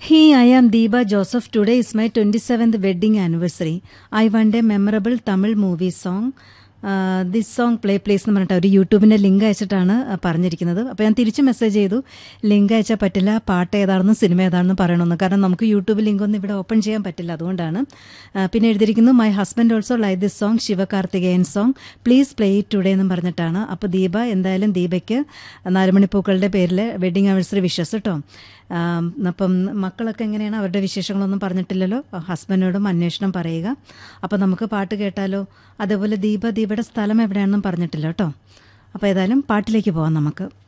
Hey, I am Deepa Joseph. Today is my 27th wedding anniversary. I want a memorable Tamil movie song. This song play please എന്ന് പറഞ്ഞിട്ട് ഒരു യൂട്യൂബിൻ്റെ link അയച്ചിട്ടാണ് ആ, പറഞ്ഞിരിക്കുന്നത് അപ്പോൾ ഞാൻ തിരിച്ച് മെസ്സേജ് ചെയ്തു ലിങ്ക് അയച്ചാൽ പറ്റില്ല പാട്ട് ഏതാണെന്നും സിനിമ ഏതാണെന്നും പറയണമെന്ന് കാരണം നമുക്ക് യൂട്യൂബ് ലിങ്ക് ഒന്നും ഇവിടെ ഓപ്പൺ ചെയ്യാൻ പറ്റില്ല അതുകൊണ്ടാണ് ആ, പിന്നെ എഴുതിയിരിക്കുന്നു my husband also like this song Sivakarthikeyan song please play it today എന്നും പറഞ്ഞിട്ടാണ് അപ്പോൾ ദീപ എന്തായാലും ദീപയ്ക്ക് നാലുമണിപ്പൂക്കളുടെ പേരിൽ വെഡിങ് ആനിവേഴ്സറി വിഷസ് കേട്ടോ ആം, അപ്പം മക്കളൊക്കെ എങ്ങനെയാണ് അവരുടെ വിശേഷങ്ങളൊന്നും പറഞ്ഞിട്ടില്ലല്ലോ ഹസ്ബൻഡിനോടും അന്വേഷണം പറയുക അപ്പോൾ നമുക്ക് പാട്ട് കേട്ടാലോ അതേപോലെ ദീപ ദീപയുടെ സ്ഥലം എവിടെയാണെന്നും പറഞ്ഞിട്ടില്ല കേട്ടോ അപ്പോൾ ഏതായാലും പാട്ടിലേക്ക് പോവാം നമുക്ക്